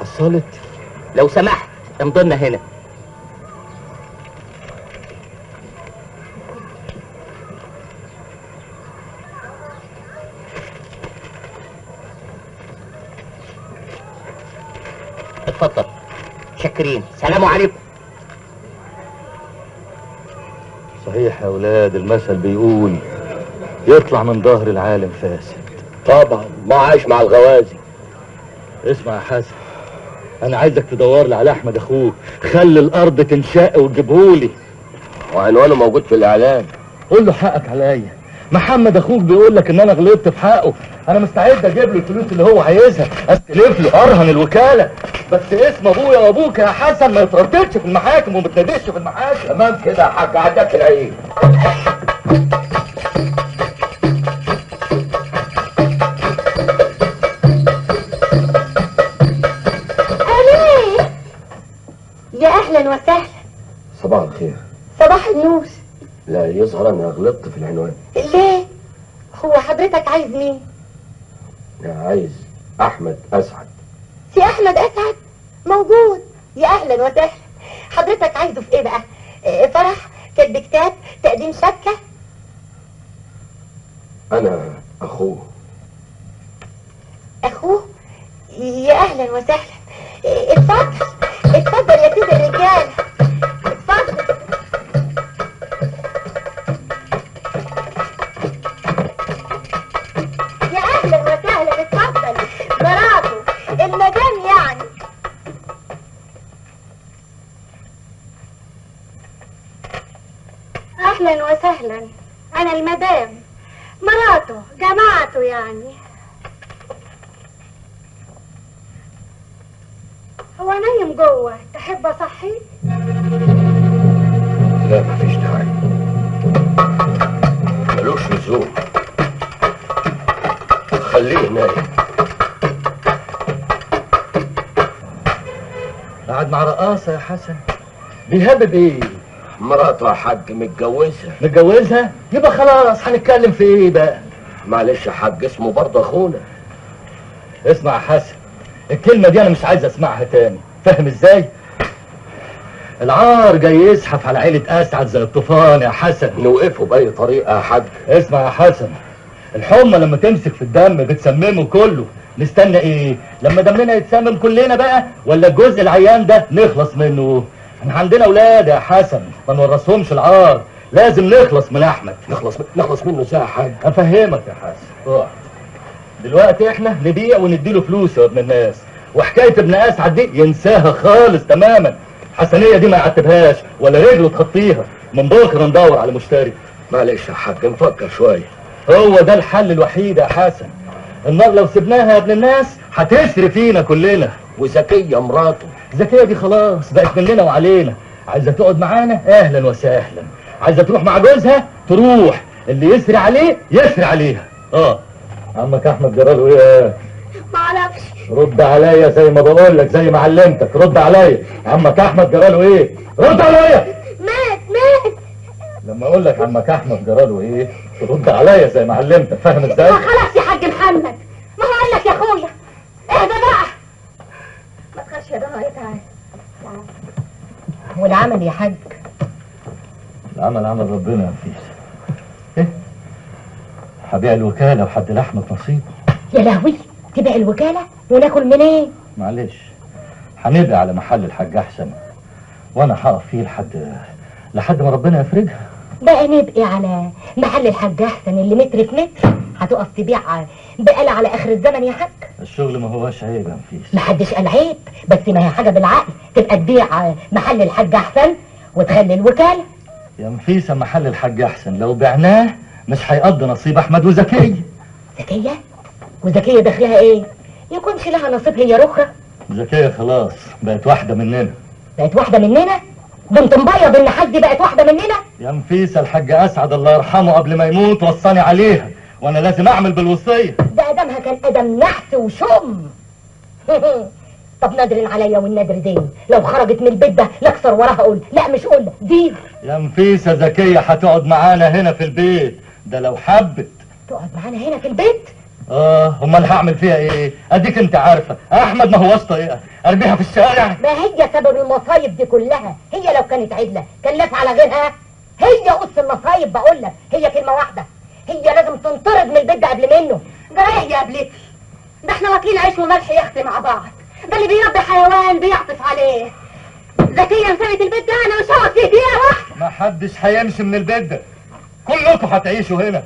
وصلت لو سمحت امضلنا هنا اتفضل شاكرين سلام عليكم صحيح يا اولاد المثل بيقول يطلع من ظهر العالم فاسد طبعا ما عايش مع الغوازي اسمع يا حسن انا عايزك تدور لي على احمد اخوك خلي الارض تنشق وتجيبهولي وعنوانه موجود في الاعلان قول له حقك عليا محمد اخوك بيقول لك ان انا غلطت في حقه انا مستعد اجيب له الفلوس اللي هو عايزها استلف له ارهن الوكاله بس اسم ابويا وابوك يا حسن ما يترددش في المحاكم وما تناديش في المحاكم تمام كده يا حاج عداك العين أليه يا أهلا وسهلا صباح الخير صباح النور لا يظهر انا غلطت في العنوان ليه هو حضرتك عايز مين انا عايز احمد اسعد سي أحمد أسعد موجود يا أهلا وسهلا حضرتك عايزه في إيه بقى آه، فرح كتب كتاب تقديم شبكة انا اخوه أخوه يا أهلا وسهلا آه، اتفضل اتفضل يا سيد الرجال اتفضل يا أهلا وسهلا اتفضل مراته المدام يعني أهلا وسهلا أنا المدام مراته جماعته يعني هو نايم جوه تحب اصحيه لا مفيش داعي ملوش لزوم خليه نايم قاعد مع رقاصه يا حسن بيهبب ايه مراته يا حاج متجوزها متجوزها يبقى خلاص هنتكلم في ايه بقى معلش يا حاج اسمه برضه اخونا اسمع يا حسن الكلمة دي أنا مش عايز أسمعها تاني فاهم إزاي؟ العار جاي يزحف على عيلة أسعد زي الطوفان يا حسن نوقفه بأي طريقة يا حاج اسمع يا حسن الحمى لما تمسك في الدم بتسممه كله نستنى ايه لما دمنا يتسمم كلنا بقى ولا الجزء العيان ده نخلص منه احنا عندنا اولاد يا حسن ما نورثهمش العار لازم نخلص من احمد نخلص نخلص منه ازاي يا حاج افهمك يا حسن اقعد دلوقتي احنا نبيع ونديله فلوس يا ابن الناس وحكايه ابن اسعد دي ينساها خالص تماما حسنيه دي ما يعتبهاش ولا رجله تخطيها من بكره ندور على مشتري معلش يا حاج نفكر شويه هو ده الحل الوحيد يا حسن النار لو سبناها يا ابن الناس هتسري فينا كلنا وزكيه مراته زكيه دي خلاص بقت مننا وعلينا عايزه تقعد معانا اهلا وسهلا عايزه تروح مع جوزها تروح اللي يسري عليه يسري عليها اه عمك احمد جراله ايه معرفش رد عليا زي ما بقول لك زي ما علمتك رد عليا عمك احمد جراله ايه رد عليا مات مات لما اقول لك عمك احمد جراله ايه رد عليا زي ما علمتك فاهم ازاي ما خلاص يا حاج محمد ما هو قال لك يا اخويا اهدى بقى ما تخافش يا ضهري تعال تعال. والعمل يا حاج العمل عمل ربنا يا نفيس ايه هبيع الوكاله وحد لحمك نصيب يا لهوي تبيع الوكالة وناكل منين معلش هنبقى على محل الحاج احسن وانا هقف فيه لحد لحد ما ربنا يفرجها بقى نبقي على محل الحاج احسن اللي متر في متر هتقف تبيع بقالة على اخر الزمن يا حاج الشغل ما هوش عيب يا نفيس محدش قال عيب بس ما هي حاجة بالعقل تبقى تبيع محل الحاج احسن وتخلي الوكالة يا نفيسة محل الحاج احسن لو بعناه مش هيقضي نصيب احمد وزكية زكية وزكية دخلها ايه يكونش لها نصيب هي رخرة زكية خلاص بقت واحدة مننا بقت واحدة مننا بنت مبيض ان حد بقت واحدة مننا يا نفيسة الحاج اسعد الله يرحمه قبل ما يموت وصاني عليها وانا لازم اعمل بالوصية ده ادمها كان ادم نحس وشم طب نادر عليا والنادر دين لو خرجت من البيت ده لاكسر وراها اقول لا مش قول دي يا نفيسة زكية هتقعد معانا هنا في البيت ده لو حبت تقعد معانا هنا في البيت اه امال هعمل فيها ايه اديك انت عارفه احمد ما هو واسطه ايه ارميها في الشارع ما هي سبب المصايب دي كلها هي لو كانت عدلة كان لاف على غيرها هي قص المصايب بقول لك هي كلمة واحدة هي لازم تنطرد من البيت ده قبل منه ده ايه يا قبلتي ده احنا واكلين عيش وملح يختي مع بعض ده اللي بيربي حيوان بيعطف عليه ذكية سابت البيت ده انا مش هقعد فيه دقيقة واحدة ما حدش هيمشي من البيت ده كلكم هتعيشوا هنا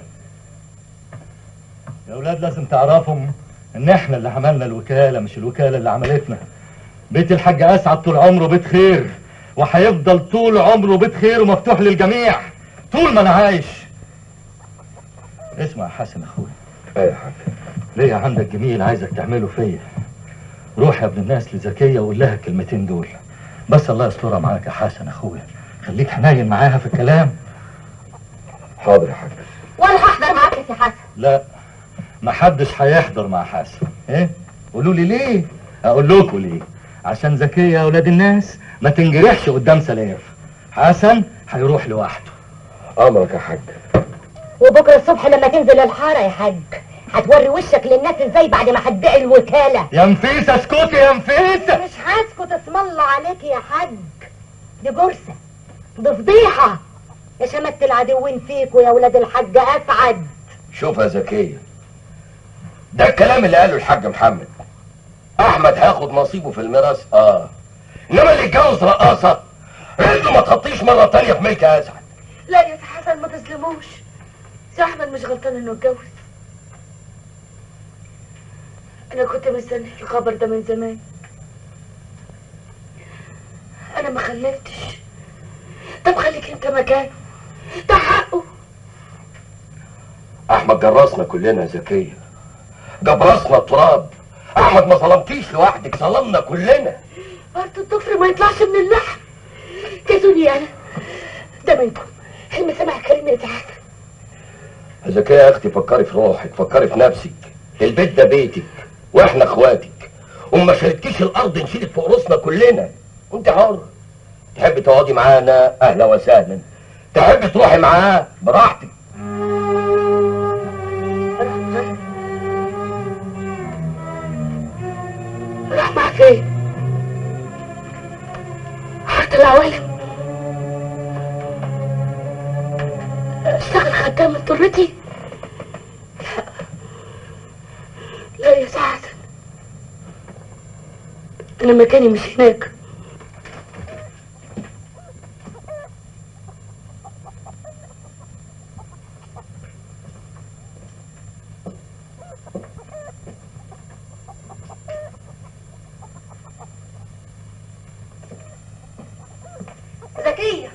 يا اولاد لازم تعرفوا ان احنا اللي عملنا الوكاله مش الوكاله اللي عملتنا بيت الحاج اسعد طول عمره بيت خير وهيفضل طول عمره بيت خير ومفتوح للجميع طول ما انا عايش اسمع يا حسن اخويا ايه يا حاج ليا عندك جميل عايزك تعمله فيا روح يا ابن الناس لزكيه وقول لها الكلمتين دول بس الله يسترها معاك يا حسن اخويا خليك حنين معاها في الكلام حاضر يا حاج وانا هحضر معاك يا سي حسن لا ما حدش هيحضر مع حسن ايه قولوا لي ليه اقول لكم ليه عشان زكيه يا اولاد الناس ما تنجرحش قدام سلاف حسن هيروح لوحده امرك يا حاج وبكره الصبح لما تنزل الحاره يا حاج هتوري وشك للناس ازاي بعد ما هتبيع الوكاله يا نفيسه اسكتي يا نفيسه مش هسكت اسم الله عليك يا حاج دي جرسه دي فضيحه يا شمت العدوين فيك ويا ولاد الحاج اسعد شوف يا زكية ده الكلام اللي قاله الحاج محمد احمد هياخد نصيبه في الميراث اه انما اللي اتجوز رقاصة رجله ما تخطيش مرة تانية في ملك اسعد لا يا سي حسن ما تظلموش سي احمد مش غلطان انه اتجوز انا كنت مستني الخبر ده من زمان انا ما خلفتش طب خليك انت مكانه ده حقه احمد جرسنا كلنا يا زكية جاب راسنا التراب احمد ما ظلمتيش لوحدك ظلمنا كلنا برضه الضفر ما يطلعش من اللحم كذوني انا ده منكم المسامح كريم يا سي حسن يا زكية يا اختي فكري في روحك فكري في نفسك البيت ده بيتك واحنا اخواتك وما شاركتيش الارض نشيلك فوق راسنا كلنا وانت حر تحبي تقعدي معانا اهلا وسهلا تحبي تروحي معاه براحتك راح معاه راح مع فين حارة العوالم اشتغل خدام اضطرتي لا لا يا سي حسن انا مكاني مش هناك زكيه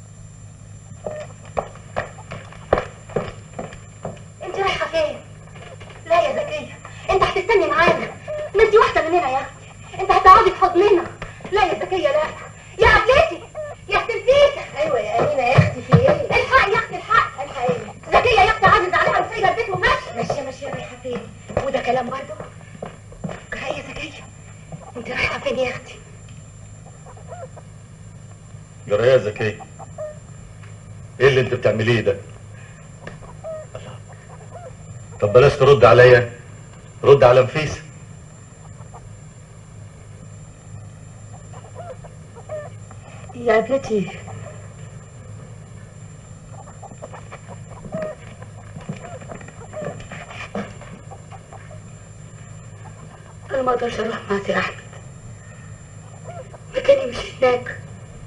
انت رايحه فين لا يا زكيه انت هتستني معانا ما انت واحده مننا يا اختي انت هتقعدي في حضننا لا يا زكيه لا يا عبلتي يا اختي نسيتك ايوه يا امينه يا اختي في ايه الحق يا اختي الحق الحق ايه زكيه يا اختي عاجز عليها وسايبه البيت وماشيه ماشيه ماشيه رايحه فين وده كلام برضه جرى يا زكيه انت رايحه فين يا اختي جرى يا زكيه ايه اللي انت بتعمليه ده طب بلاش ترد عليا رد على نفيسه يا ابنتي انا ما اقدرش اروح مع سي احمد مكاني مش هناك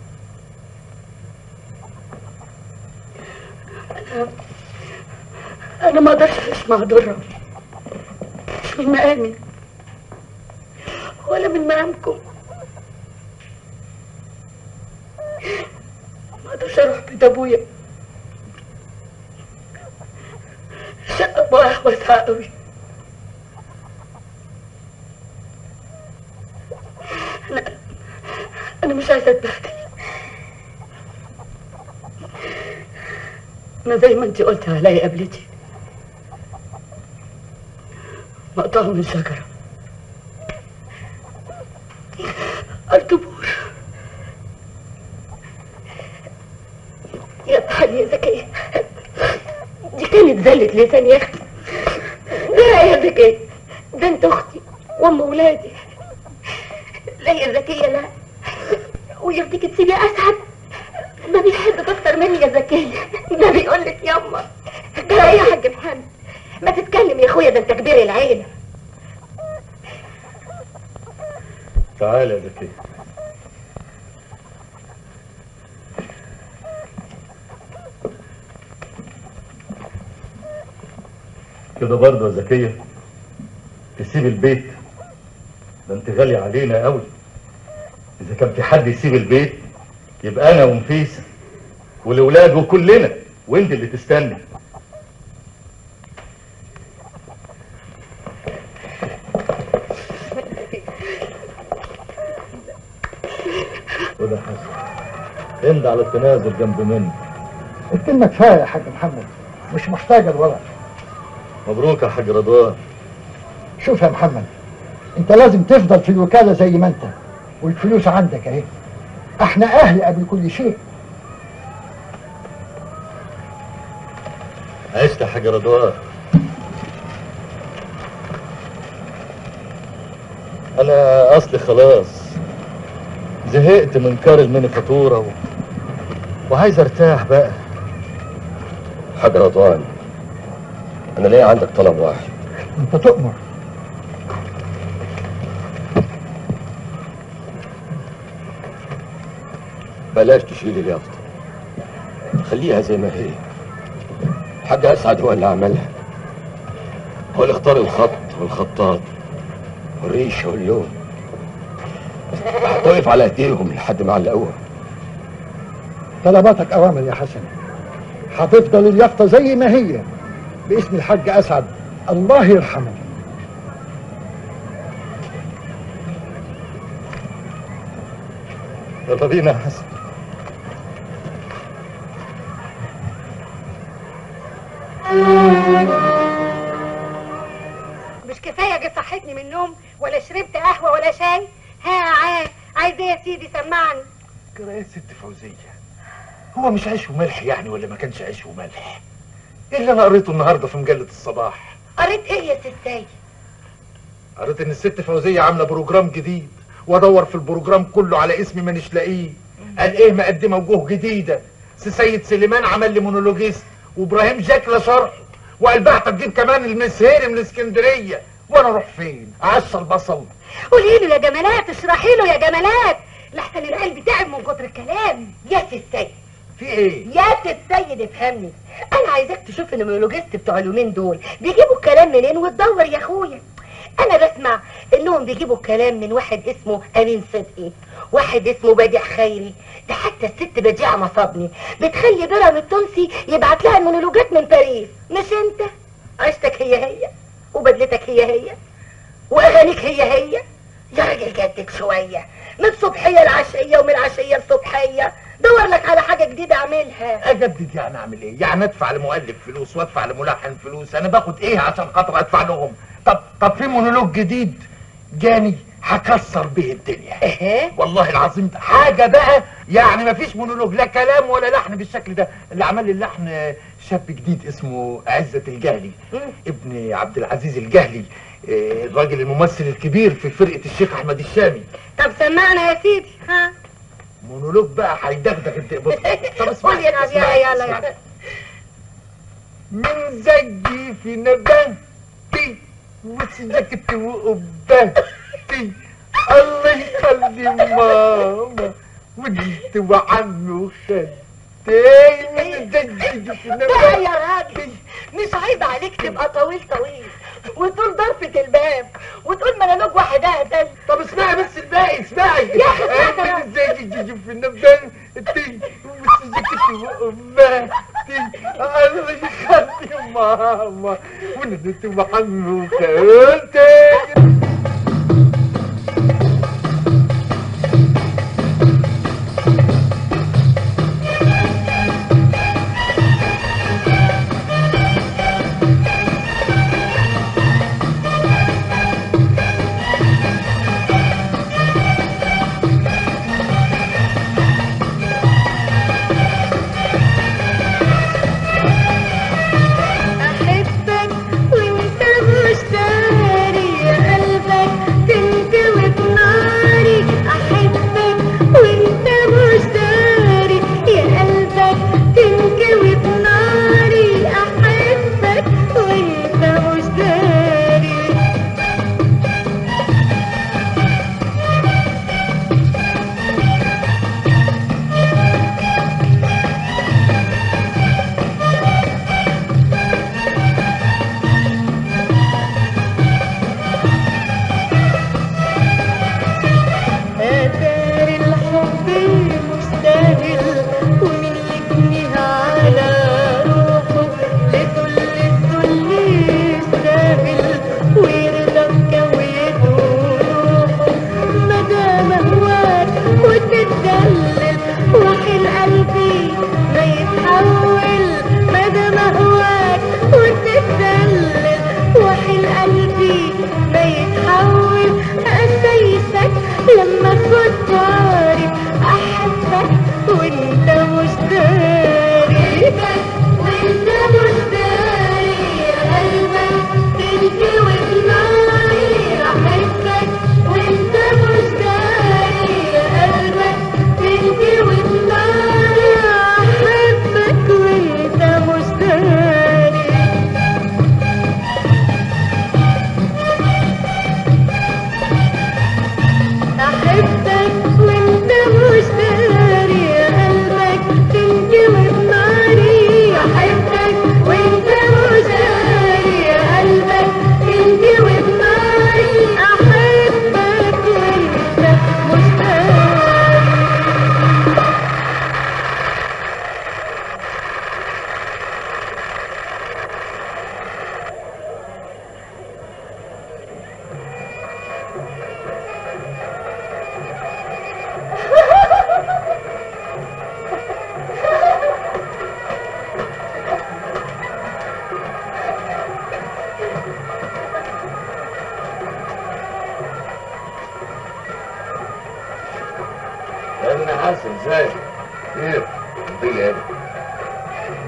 انا انا ما اقدرش اعيش مع ضره مش من مقامي ولا من مقامكم ما اقدرش اروح بيت ابويا شقة ابويا واسعة قوي انا انا مش عايزة اتبهدل انا زي ما انت قلت عليا قبلتي مقطوعة من شجرة أرض بور يا حالي يا زكية دي كانت زلة لسان يا أختي ده لا يا زكية ده انت اختي وام ولادي لا يا زكية لا ويرضيك تسيبي اسعد ده بيحبك اكتر مني يا زكية ده بيقول لك يما ده يا حاج محمد ما تتكلم يا اخويا ده انت كبير العيله تعالى يا زكية كده برضه يا زكية تسيب البيت ده انت غالي علينا قوي اذا كان في حد يسيب البيت يبقى انا ونفيسة والاولاد وكلنا وانت اللي تستني وده حسن امضي على التنازل جنب مني الكلمة كفاية يا حاج محمد مش محتاجة الورق مبروك يا حاج رضوان شوف يا محمد انت لازم تفضل في الوكالة زي ما انت والفلوس عندك اهي احنا اهل قبل كل شيء عشت يا حاج رضوان انا اصلي خلاص زهقت من كار الميني فاتوره و... وعايز ارتاح بقى حاج رضوان انا ليه عندك طلب واحد انت تؤمر بلاش تشيل اليافطة خليها زي ما هي الحاج اسعد هو اللي عملها هو اللي اختار الخط والخطاط والريشه واللون هتقف على ايديهم لحد ما علقوها طلباتك اوامر يا حسن هتفضل اليافطة زي ما هي باسم الحاج اسعد الله يرحمه يلا بينا يا حسن مش كفايه جه صحتني من النوم ولا شربت قهوه ولا شاي ها عاد عايز ايه يا سيدي سمعني كده يا ست فوزية هو مش عيش وملح يعني ولا ما كانش عيش وملح ايه اللي انا قريته النهارده في مجلة الصباح قريت ايه يا ستاي قريت ان الست فوزية عاملة بروجرام جديد وادور في البروجرام كله على اسمي مانيش لاقيه قال ايه مقدمة وجوه جديدة سي سيد سليمان عمل لي مونولوجيست وابراهيم جاكلة شرح وقال بقى تجيب كمان المسهيري من اسكندرية وانا اروح فين عش البصل قولي له يا جمالات اشرحي له يا جمالات لحسن القلب تعب من كتر الكلام يا السيد في ايه يا السيد افهمني انا عايزاك تشوف النمولوجيست بتوع اليومين دول بيجيبوا الكلام منين وتدور يا اخويا انا بسمع انهم بيجيبوا الكلام من واحد اسمه امين صدقي واحد اسمه بديع خيري ده حتى الست بديعه مصابني بتخلي بيرام التونسي يبعت لها المونولوجات من باريس مش انت عشتك هي هي وبدلتك هي هي واغانيك هي هي يا راجل جدك شويه من صبحيه لعشيه ومن عشيه لصبحيه دور لك على حاجه جديده اعملها اجدد يعني اعمل ايه يعني ادفع لمؤلف فلوس وادفع لملحن فلوس انا باخد ايه عشان خاطر ادفع لهم طب طب في مونولوج جديد جاني هكسر به الدنيا ايه والله العظيم ده حاجه بقى يعني ما فيش مونولوج لا كلام ولا لحن بالشكل ده اللي عمل لي اللحن شاب جديد اسمه عزة الجهلي ابن عبد العزيز الجهلي آه، الراجل الممثل الكبير في فرقه الشيخ احمد الشامي طب سمعنا يا سيدي ها مونولوج بقى هيدغدغ الد- بص طب اسمع قول يا نبي يلا يلا يلا من زجي في نباتي وسجكت وقباتي الله يخلي ماما وجدت وعمي وخالتي من زجي في بقى نباتي يا راجل مش عيب عليك تبقى طويل طويل وتقول ضرفة الباب وتقول مونولوج واحد اهدل طب اسمعي بس الباقي اسمعي يا أخي اسمعنا. من زجي في نباتي وسجكت وقباتي الله يخلي ماما وجدت وعمي وخالتي احبك وانت مش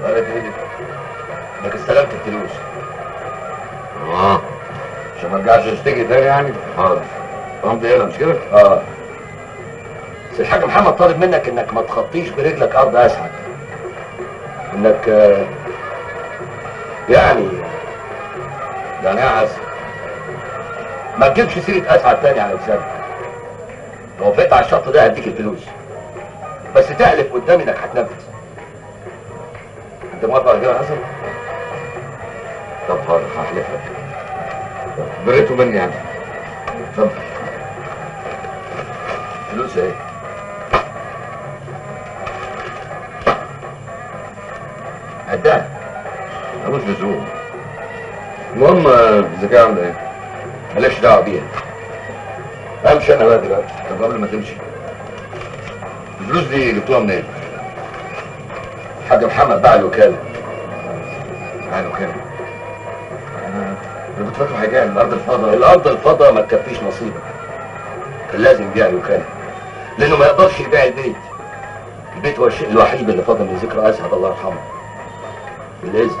قالت ايه دي؟ انك استلمت الفلوس اه عشان ما ارجعش اشتكي تاني يعني حاضر امضي هنا مش كده؟ اه بس الحاج محمد طالب منك انك ما تخطيش برجلك ارض اسعد انك آه، يعني يعني ايه يا عسل ما تجيبش سيره اسعد تاني على لسانك لو وافقت على الشرط ده هديك الفلوس بس تحلف قدامي انك هتنفذ انت موافق على كده يا حسن؟ طب حاضر هحلف لك بريته مني يعني اتفضل فلوس ايه؟ قدها ملوش لزوم المهم الذكاء عامله ايه؟ مالكش دعوه بيها امشي انا بقى دلوقتي طب قبل ما تمشي الفلوس دي جبتوها منين؟ الحاج محمد باع الوكاله باع الوكاله انا انا كنت فاكره هيبيع الارض الفضاء الارض الفضاء ما تكفيش نصيبك كان لازم يبيع الوكاله لانه ما يقدرش يبيع البيت البيت هو الشيء الوحيد اللي فضل من ذكرى اسعد الله يرحمه بالاذن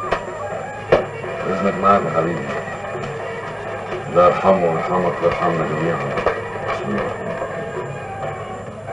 اذنك معاك يا حبيبي الله يرحمه ويرحمك ويرحمنا جميعا بسم الله الرحمن الرحيم.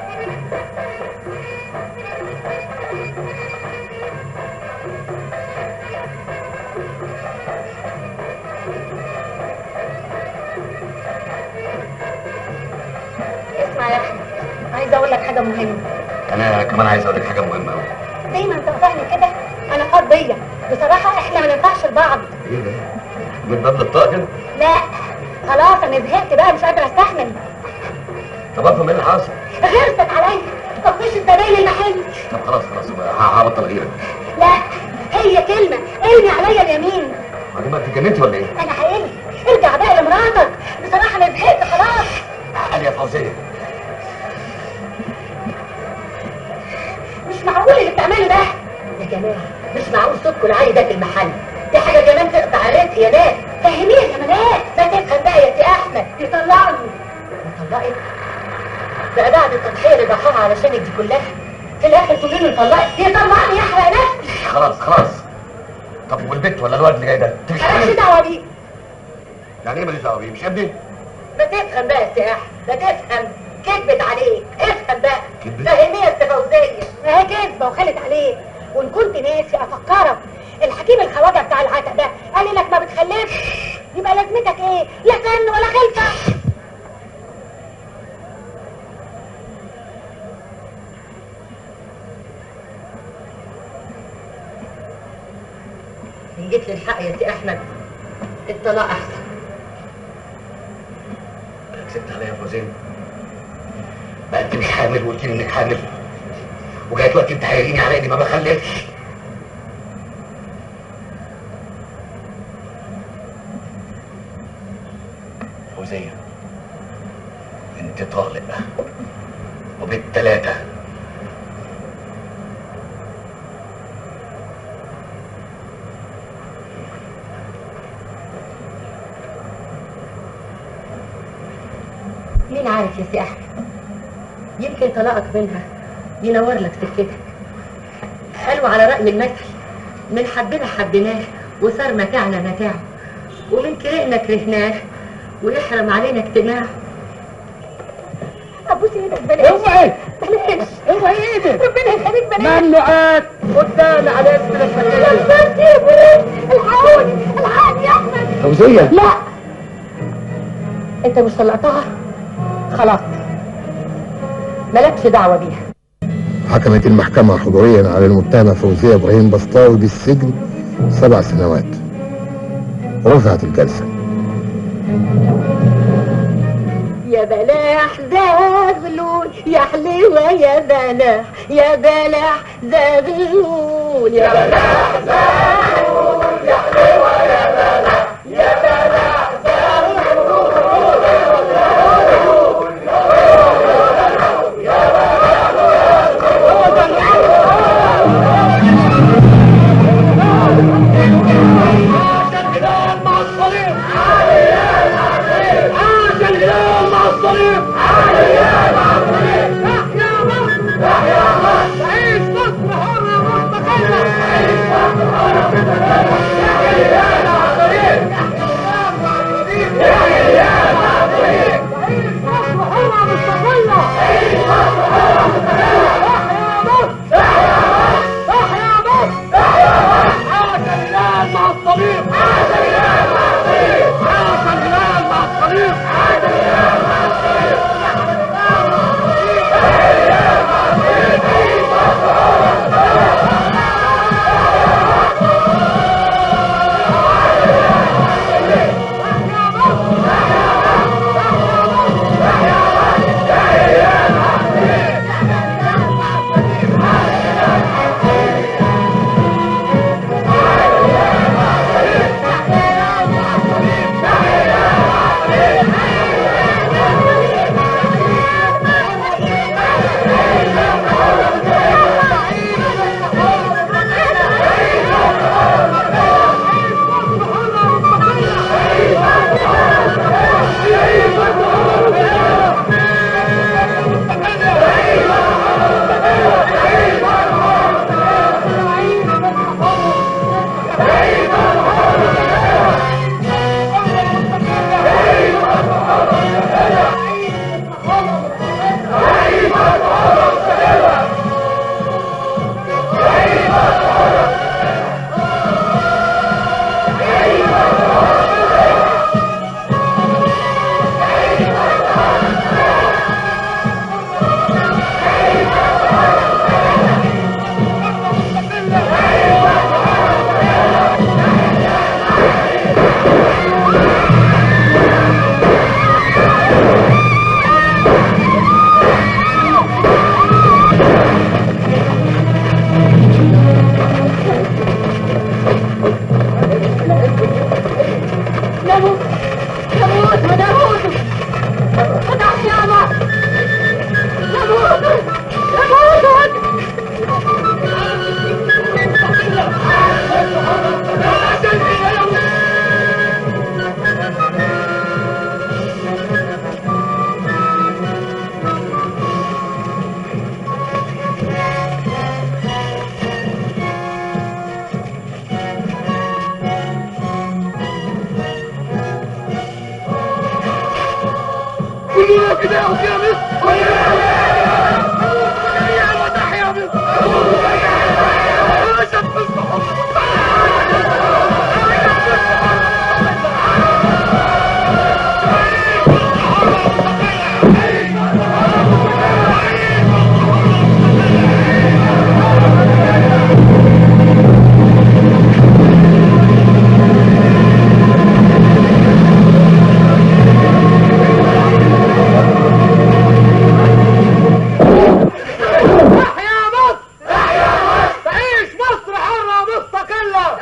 اسمع يا احمد عايزه اقول لك حاجه مهمه انا كمان عايز اقول لك حاجه مهمه قوي دايما تقطعني كده انا فاضيه بصراحه احنا ما ننفعش لبعض ايه ده؟ من باب الطاقه كده؟ لا خلاص انا زهقت بقى مش قادره استحمل طب افهم ايه اللي حصل؟ غيرت عليا طفش الزباين المحل طب خلاص خلاص بقى ه- هبطل غيرك لا هي كلمه ارمي عليا اليمين بعدين بقى اتجننتي ولا ايه؟ انا هقل ارجع بقى لمراتك بصراحه انا زهقت خلاص قال يا فوزيه مش معقول اللي بتعمله ده يا جماعه مش معقول صوتكم العالي ده في المحل دي حاجه كمان تقطع الرزق يا ناس فهميه يا جمالات ما تفهم بقى يا سي احمد يطلعني طلقت بقى بعد التضحيه اللي ضحاها علشانك دي كلها في الاخر تقولي له طلقت يطلعني يحرق نفسي خلاص خلاص طب والبنت ولا الواد اللي جاي ده؟ انت مش مالكش عارف دعوه بيه يعني ايه ماليش دعوه بيه؟ مش ابني؟ ما تفهم بقى يا سي احمد ما تفهم كذبت عليك افهم بقى كدبت؟ فهميه يا أستاذ فوزيه ما هي كذبه وخلت عليك وان كنت ناسي افكرك الحكيم الخواجه بتاع العتا ده قال لك ما بتخلفش يبقى لازمتك ايه لا فن ولا خلفه ان جيت للحق يا سي احمد الطلاق احسن كسبت عليا يا فوزيه بقى انت مش حامل وقلت لي انك حامل وجاي دلوقتي انت هيريني على اني ما بخلفش فوزيه انت طالق وبالتلاتة مين عارف يا سي احمد يمكن طلاقك منها ينور لك سكتك قالوا على رأي المثل من حبنا حبيناه وصار متاعنا متاعه ومن كرهنا كرهناه ويحرم علينا اجتماعه ابوس ايدك بلاش اوعي بلاش اوعي ايدك ربنا يخليك بلاش ممنوعات قدام على اسم يا استاذ يا بلاش الحقوني الحقني يا احمد فوزية لا انت مش طلقتها خلاص مالكش دعوة بيها حكمت المحكمة حضوريا على المتهمة فوزية إبراهيم بسطاوي بالسجن سبع سنوات رفعت الجلسة يا بلاح زغلول يا حلوة يا بلاح يا بلاح زغلول يا بلاح تعيش مصر حرة مستقلة فداك يا مصر يا مدح يا مصر عشان تصبح يا مصر تعيش مصر حرة مستقلة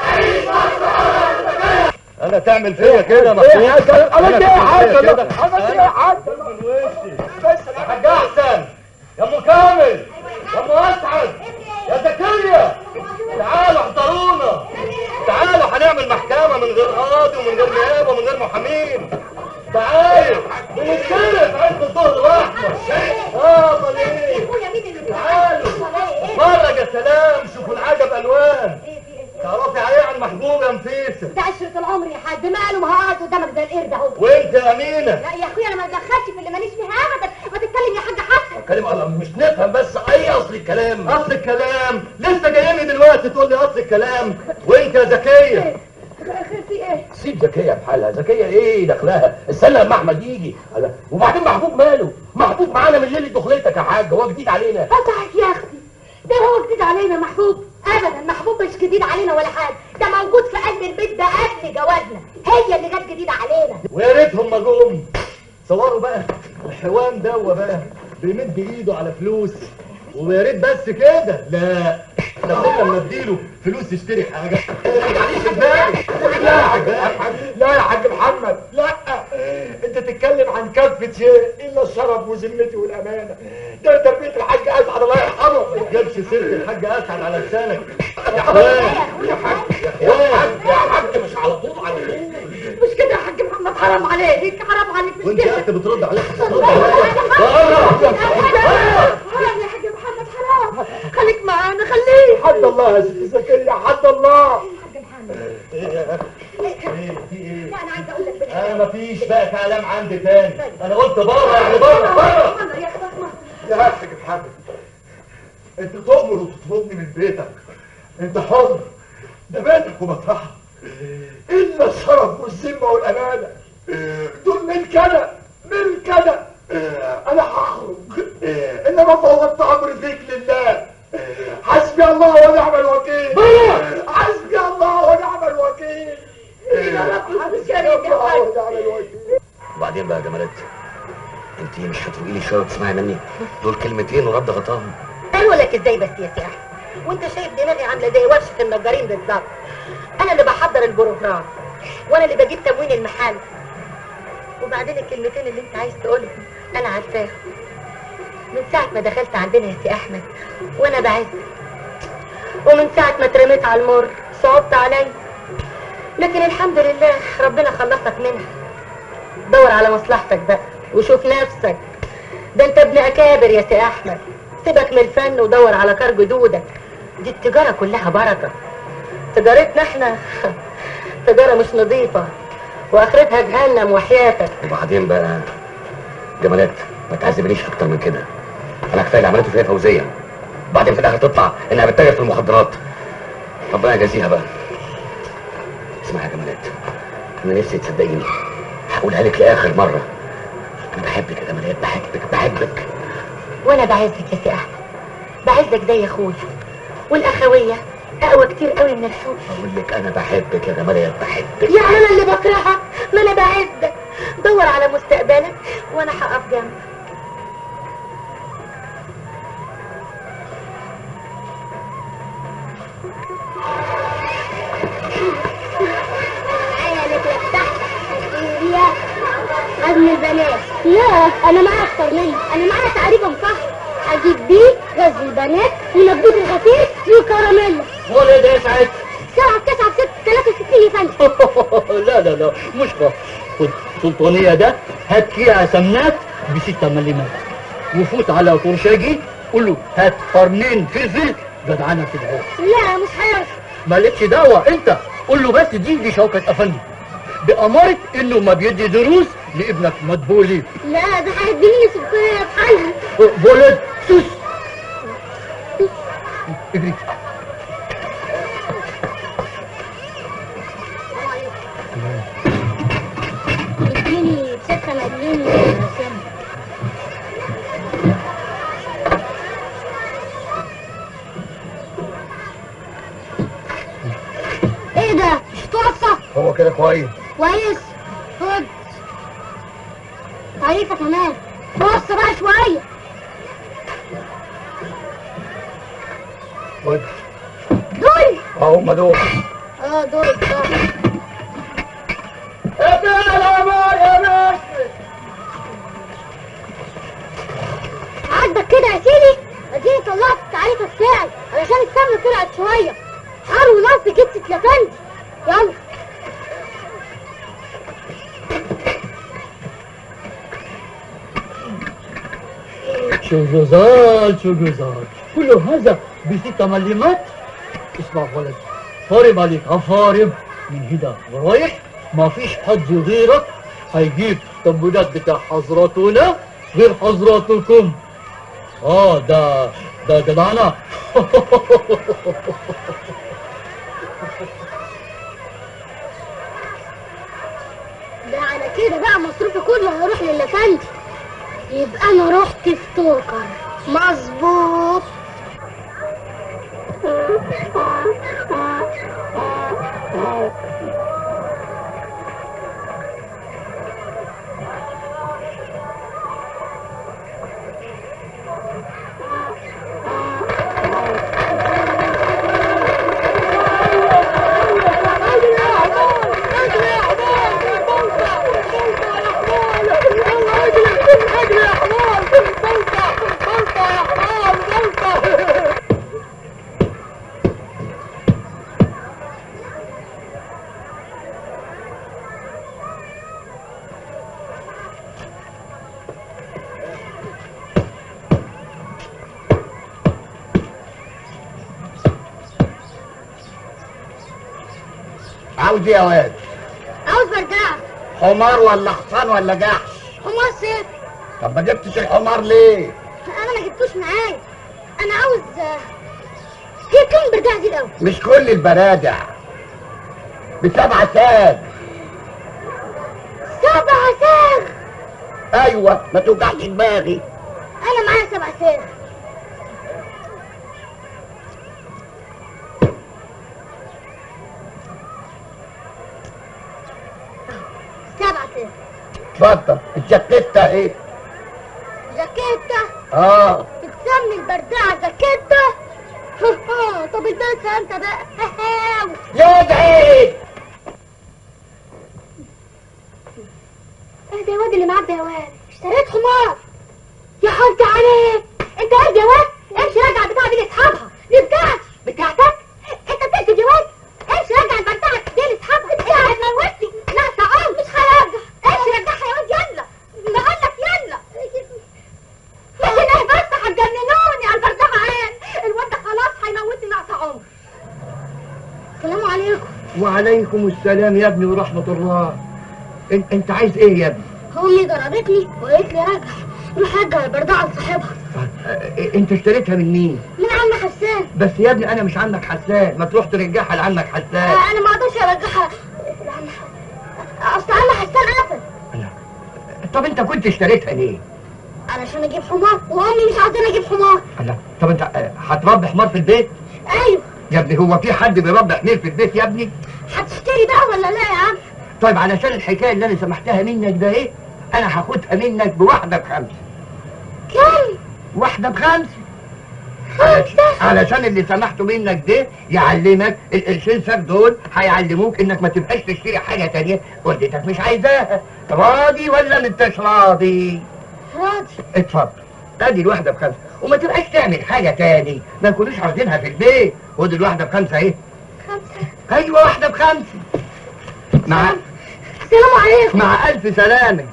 انا تعمل فيا كده مخصوص عملت ايه يا حاج كده. عملت ايه يا حاج من وشي يا حاج احسن يا ام كامل يا ام اسعد يا زكريا تعالوا احضرونا تعالوا هنعمل محكمة من غير قاضي ومن غير نيابة ومن غير محامين تعالوا بنتكلم عند الظهر واحمر اه امال ايه اخويا مين اللي تعالوا اتفرج يا سلام شوفوا العجب الوان تعرفي عليه عن محبوب يا نفيسه ده عشرة العمر يا حاج ماله ما هو قاعد قدامك زي القرد اهو وانت يا امينه لا يا اخويا انا ما اتدخلش في اللي ماليش فيها ابدا ما تتكلم يا حاج حسن اتكلم على مش نفهم بس اي اصل الكلام اصل الكلام لسه جايلي دلوقتي تقول لي اصل الكلام وانت يا زكيه خير في ايه سيب زكية بحالها زكية ايه دخلها استنى لما احمد يجي قال- وبعدين محبوب ماله محبوب معانا من ليلة دخلتك يا حاج هو جديد علينا قطعك يا اختي ده هو جديد علينا محبوب ابدا محبوب مش جديد علينا ولا حاجه ده موجود في قلب البيت ده قبل جوازنا هي اللي جت جديده علينا ويا ريتهم ما جم صوروا بقى الحيوان دوا بقى بيمد ايده على فلوس ويا ريت بس كده لا احنا كنا لما نديله فلوس يشتري حاجه معلش الباقي لا يا حاج لا يا حاج محمد لا انت تتكلم عن كافة شيء الا الشرف وذمتي والامانه ده انت بيت الحاج اسعد الله يرحمه ما تجيبش سيره الحاج اسعد على لسانك يا اخوان يا حاج يا حاج يا حاج مش على طول على طول مش كده يا حاج محمد حرام عليك حرام عليك مش وانت كده يا اختي بترد عليك بترد عليك حرام يا حاج محمد حرام خليك معانا خليك حد الله يا ست زكية حد الله حاج محمد ايه في ايه لا انا عايزه اقول لك بالحق انا مفيش بقى كلام عندي تاني انا قلت بره يعني بره بره محمد يا اخي اسمع يا حاج محمد انت تؤمر وتطردني من بيتك انت حر ده بيتك ومطرحك الا الشرف والذمه والامانه دول ملك انا ملك انا انا هخرج انما فوضت امري فيك لله حسبي الله ونعم الوكيل حسبي الله ونعم الوكيل يا رب حبيبي يا حسبي رب يا الله حاج ونعم الوكيل وبعدين بقى يا جمالات انت مش هتقولي لي شويه تسمعي مني دول كلمتين ورد غطاهم قالوا لك ازاي بس يا سياح وانت شايف دماغي عامله زي ورشه النجارين بالظبط انا اللي بحضر البروجرام وانا اللي بجيب تموين المحل وبعدين الكلمتين اللي انت عايز تقولهم انا عارفاهم من ساعه ما دخلت عندنا يا سي احمد وانا بعزك ومن ساعه ما اترميت على المر صعبت عليا لكن الحمد لله ربنا خلصك منها دور على مصلحتك بقى وشوف نفسك ده انت ابن اكابر يا سي احمد سيبك من الفن ودور على كار جدودك دي التجارة كلها بركة تجارتنا احنا تجارة مش نظيفة واخرتها جهنم وحياتك وبعدين بقى جمالات ما تعذبنيش اكتر من كده انا كفايه اللي عملته فيها فوزيه بعدين في الاخر تطلع انها بتتاجر في المخدرات ربنا يجازيها بقى اسمع يا جمالات انا نفسي تصدقيني هقولها لك لاخر مره انا بحبك يا جمالات بحبك بحبك وانا بعزك يا سي احمد بعزك زي اخويا والاخوية اقوى كتير قوي من الحب بقول لك انا بحبك يا جمالات بحبك يعني انا اللي بكرهك ما انا بعزك دور على مستقبلك وانا هقف جنبك انا لك تحت يا غزل البنات لا انا معايا اكتر منه انا معايا تقريبا صح هجيب بيه غزل البنات ونبيت الغسيل وكراميلا هو ايه ده يا سعيد سبعة تسعة ست ثلاثة وستين يا فندم لا لا لا مش بس خد سلطانية ده هات فيها سمنات بستة مليمات وفوت على طرشاجي قول له هات قرنين فلفل جدعانة كده اهو لا مش هيرضى مالكش دعوة انت قول له بس دي دي شوكة افندي بأمارة انه ما بيدي دروس لابنك مدبولي لا ده هيديني سكرية بحالها بولد سوس اجري اديني بستة مديني سم ايه ده مش تحفة هو كده كويس كويس خد تعريفة كمان بص بقى شوية خد دول اهو هم دول اه دول صح عاجبك كده يا سيدي اديني طلعت التعريف بتاعي علشان السمنة طلعت شوية حار ونص جبت اتلفنت يلا شو جزال شو جزال كل هذا بست مليمات اسمع ولد فارم عليك افارم من هنا ورايح ما فيش حد غيرك هيجيب التنبيهات بتاع حضراتنا غير حضراتكم اه ده ده جدعنا ده على كده بقى مصروفي كله هيروح للفندي يبقى انا رحت في توكر مظبوط عاوز ايه يا واد عاوز برجع حمار ولا حصان ولا جحش حمار سيف طب ما جبتش الحمار ليه انا ما جبتوش معايا انا عاوز آه، هي كام برجع دي الاول مش كل البرادع بسبعة ساغ سبع ساغ ايوه ما توجعش دماغي انا معايا سبع ساغ سبع ساغ اتفضل الجاكيتة ايه جاكيتة اه بتسمي البردعة جاكيتة طب البسها انت بقى يدعي ايه ده يا واد اللي معاك ده يا واد اشتريت حمار يا حلت عليك انت قد يا واد امشي راجع البتاعه دي لاصحابها دي بتاعتي بتاعتك انت بتقصد يا واد امشي راجع البتاعه دي لاصحابها انت هتموتني لا تعال مش هرجع امشي رجعها يا واد يلا بقول لك يلا لكن ايه بس هتجننوني على البردعه عين الواد ده خلاص هيموتني ناقص عمر السلام عليكم وعليكم السلام يا ابني ورحمة الله انت, انت عايز ايه يا ابني امي ضربتني وقالت لي رجع روح رجع البردعه لصاحبها اه، انت اشتريتها من مين من عم حسان بس يا ابني انا مش عمك حسان ما تروح ترجعها لعمك حسان آه، انا ما اقدرش ارجعها لعم ح- اصل عم حسان قفل طب انت كنت اشتريتها ليه علشان اجيب حمار وامي مش عاوزاني اجيب حمار لا طب انت اه، هتربي حمار في البيت ايوه يا ابني هو في حد بيربي حمير في البيت يا ابني هتشتري بقى ولا لا يا عم طيب علشان الحكايه اللي انا سمحتها منك ده ايه انا هاخدها منك بواحده بخمسه كم واحده بخمسه خمسة علشان اللي سمحته منك ده يعلمك القرشين ساك دول هيعلموك انك ما تبقاش تشتري حاجه تانية والدتك مش عايزاها راضي ولا ما انتش راضي راضي اتفضل ادي الواحده بخمسه وما تبقاش تعمل حاجه تاني ما نكونوش عاوزينها في البيت خد الواحده بخمسه ايه خمسة ايوه واحده بخمسه مع السلام عليكم مع الف سلامه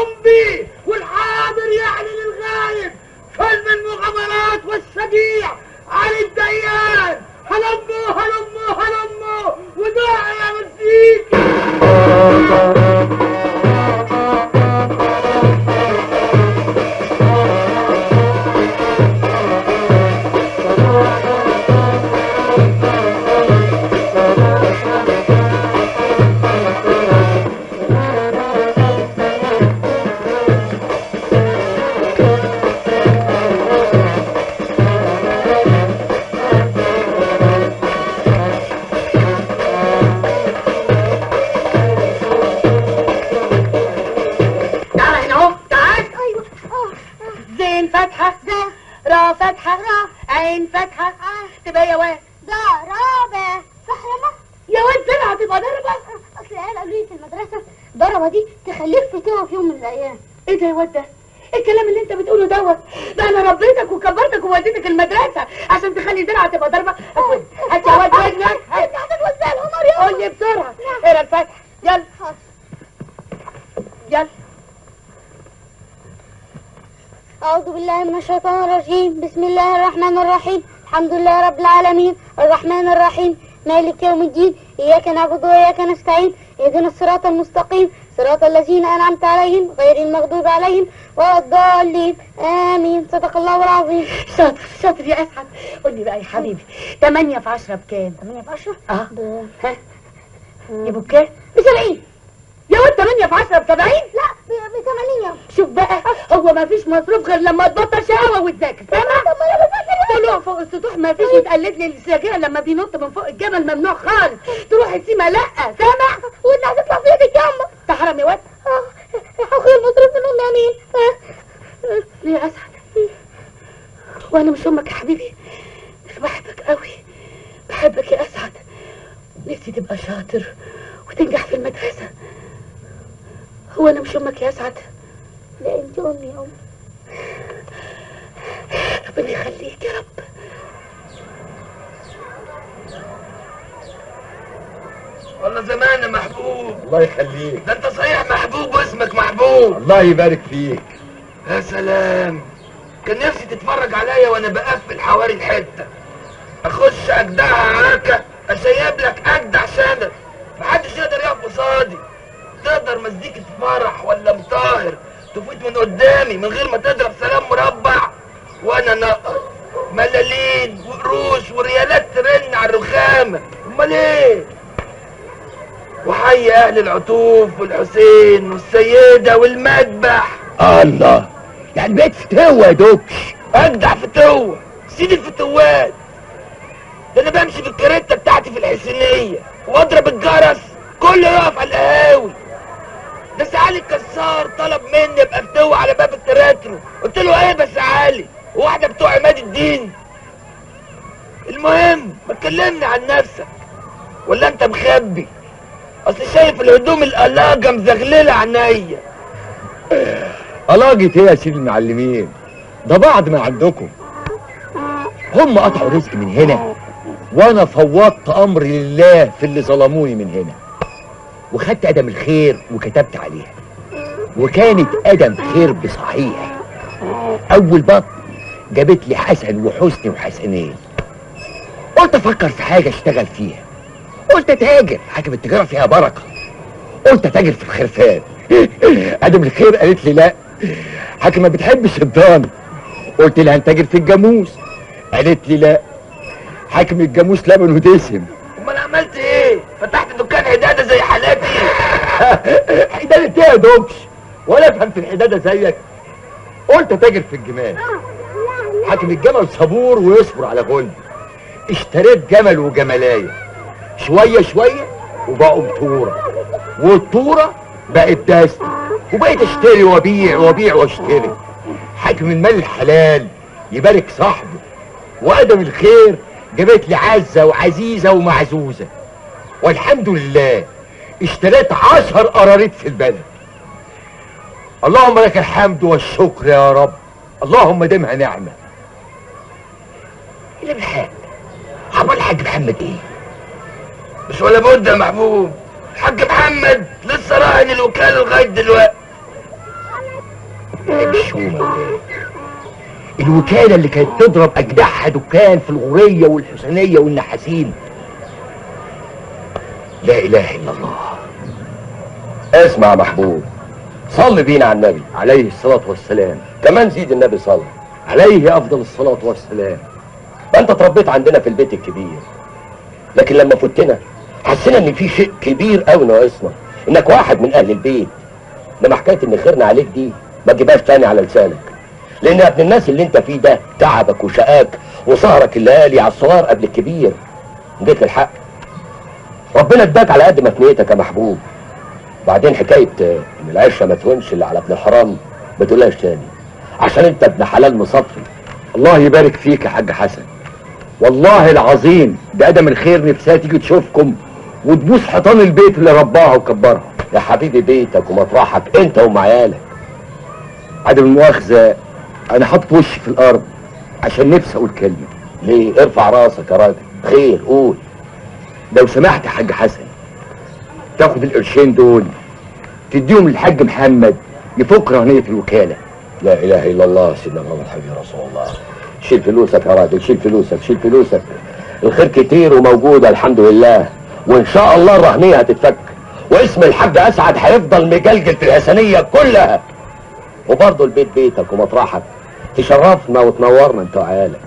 يمضي والحاضر يعلن الغايب فيلم المغامرات والشجيع علي الديان هلموا هلموا هلموا وداعي يا مزيكا تعال هنا اهو تعال ايوه زين فتحة ده را فتحة را عين فتحة تبقى يا واد ده رابع صح يا ماما يا واد طلع تبقى ضربة اصل العيال قالوا لي في المدرسه ضربه دي تخليك فتوه في يوم من الايام ايه ده يا واد ده الكلام اللي انت بتقوله دوت ده انا ربيتك وكبرتك ووديتك المدرسة عشان تخلي درعة تبقى ضربة هات ود- هات يا واد ودنك هات انت هتتوزع القمر يا قول لي بسرعة اقرا الفتحة يلا يلا أعوذ بالله من الشيطان الرجيم بسم الله الرحمن الرحيم الحمد لله رب العالمين الرحمن الرحيم مالك يوم الدين إياك نعبد وإياك نستعين اهدنا الصراط المستقيم صراط الذين أنعمت عليهم غير المغضوب عليهم ولا الضالين آمين صدق الله العظيم شاطر شاطر يا اسعد قول لي بقى يا حبيبي 8 في 10 بكام 8 في 10 اه ب... ها يبقوا بكام ب 70 يا واد 8 في 10 ب 70 لا ب 8 شوف بقى هو ما فيش مصروف غير لما تبطل شقاوة وتذاكر سامع طلوع فوق السطوح ما فيش وتقلد لي السجاير لما بينط من فوق الجبل ممنوع خالص تروح السيما لا سامع وانت هتطلع في ايدك ياما انت حرام يا واد اخويا المصروف من امي امين ليه يا اسعد وانا مش امك يا حبيبي انا بحبك قوي بحبك يا اسعد نفسي تبقى شاطر وتنجح في المدرسة هو انا مش امك يا اسعد لا انت امي يا امي ربنا يخليك يا رب والله زمان يا محبوب الله يخليك ده انت صحيح محبوب واسمك محبوب الله يبارك فيك يا سلام كان نفسي تتفرج عليا وانا بقفل حواري الحته اخش اجدعها عركه اشيب لك اجدع سند محدش يقدر يقف قصادي تقدر مزيكة فرح ولا مطاهر تفوت من قدامي من غير ما تضرب سلام مربع وانا نقر ملالين وقروش وريالات ترن على الرخامه امال ايه وحي اهل العطوف والحسين والسيده والمذبح الله يعني بقيت فتوة يا دوبش اجدع فتوة سيد الفتوات ده انا بمشي بالكاريتا بتاعتي في الحسينية واضرب الجرس كله يقف على القهاوي ده سعالي الكسار طلب مني ابقى فتوة على باب التراترو قلت له ايه بس عالي واحدة بتوع عماد الدين المهم ما تكلمني عن نفسك ولا انت مخبي اصل شايف الهدوم القلاجة مزغللة عينيا علاجة ايه يا سيدي المعلمين ده بعض ما عندكم هم قطعوا رزق من هنا وانا فوضت امري لله في اللي ظلموني من هنا وخدت ادم الخير وكتبت عليها وكانت ادم خير بصحيح اول بط جابت لي حسن وحسني وحسنين قلت افكر في حاجه اشتغل فيها قلت اتاجر حاجه التجاره فيها بركه قلت اتاجر في الخرفان ادم الخير قالت لي لا حاجه ما بتحبش الضان قلت لها هنتاجر في الجاموس قالت لي لا حاكم الجاموس لبن ودسم امال عملت ايه فتحت دكان حداده زي حالاتي حدادة ايه يا دوبش ولا افهم في الحدادة زيك قلت اتاجر في الجمال حاكم الجمل صبور ويصبر على غل اشتريت جمل وجملاية شوية شوية وبقوا مطورة والطورة بقت دست وبقيت اشتري وابيع وابيع واشتري حاكم المال الحلال يبارك صاحبه وادم الخير جابت لي عزة وعزيزة ومعزوزة والحمد لله اشتريت عشر قراريط في البلد اللهم لك الحمد والشكر يا رب اللهم دمها نعمة اللي بالحاج عمل الحاج محمد ايه مش ولا بد يا محبوب الحاج محمد لسه راهن الوكاله لغايه دلوقتي الشومة ولاد الوكالة اللي كانت تضرب أجدعها دكان في الغورية والحسينية والنحاسين لا إله إلا الله اسمع يا محبوب صل بينا على النبي عليه الصلاة والسلام كمان زيد النبي صلى عليه أفضل الصلاة والسلام ما انت اتربيت عندنا في البيت الكبير لكن لما فتنا حسينا ان في شيء كبير قوي ناقصنا انك واحد من اهل البيت لما حكايه ان خيرنا عليك دي ما تجيبهاش تاني على لسانك لان يا ابن الناس اللي انت فيه ده تعبك وشقاك وسهرك الليالي على الصغار قبل الكبير جيت للحق ربنا اداك على قد ما في نيتك يا محبوب بعدين حكايه آه، ان العشه ما تهونش اللي على ابن الحرام ما تقولهاش تاني عشان انت ابن حلال مصفي الله يبارك فيك يا حاج حسن والله العظيم ده ادم الخير نفسها تيجي تشوفكم وتبوس حيطان البيت اللي رباها وكبرها يا حبيبي بيتك ومطرحك انت وام عيالك عدم المؤاخذة انا حاطط وشي في الارض عشان نفسي اقول كلمة ليه ارفع راسك يا راجل خير قول لو سمحت يا حاج حسن تاخد القرشين دول تديهم للحاج محمد يفك رهنية الوكالة لا اله الا الله سيدنا محمد حبيبي رسول الله شيل فلوسك يا راجل شيل فلوسك شيل فلوسك الخير كتير وموجوده الحمد لله وان شاء الله الرهنيه هتتفك واسم الحاج اسعد هيفضل مجلجل في الحسنيه كلها وبرضه البيت بيتك ومطرحك تشرفنا وتنورنا انت وعيالك